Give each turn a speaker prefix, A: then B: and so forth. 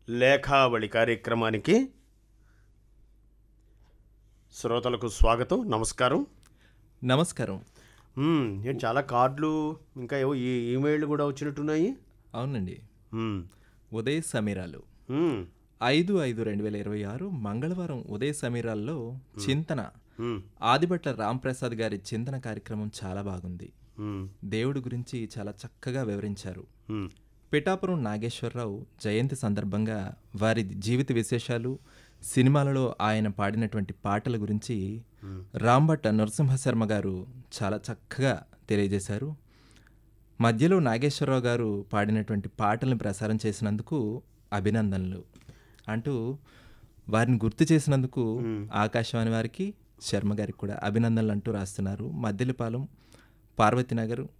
A: లేఖావళి కార్యక్రమానికి శ్రోతలకు స్వాగతం నమస్కారం
B: నమస్కారం
A: మ్మ్, ఏంటి చాలా కార్డులు ఇంకా ఏవో ఈ ఈమెయిల్ కూడా వచ్చినట్టున్నాయి
B: అవునండి
A: మ్మ్,
B: ఉదయ సమీరాలు
A: మ్మ్,
B: ఐదు ఐదు రెండు వేల ఇరవై ఆరు మంగళవారం ఉదయ సమీరాల్లో చింతన
A: మ్మ్,
B: ఆదిభట్ల రాంప్రసాద్ గారి చింతన కార్యక్రమం చాలా బాగుంది
A: మ్మ్,
B: దేవుడి గురించి చాలా చక్కగా వివరించారు
A: మ్మ్,
B: పిఠాపురం నాగేశ్వరరావు జయంతి సందర్భంగా వారి జీవిత విశేషాలు సినిమాలలో ఆయన పాడినటువంటి పాటల గురించి రాంభట్ నరసింహశర్మ గారు చాలా చక్కగా తెలియజేశారు మధ్యలో నాగేశ్వరరావు గారు పాడినటువంటి పాటలను ప్రసారం చేసినందుకు అభినందనలు అంటూ వారిని గుర్తు చేసినందుకు ఆకాశవాణి వారికి శర్మ గారికి కూడా అభినందనలు అంటూ రాస్తున్నారు మద్దెలపాలెం పార్వతీనగర్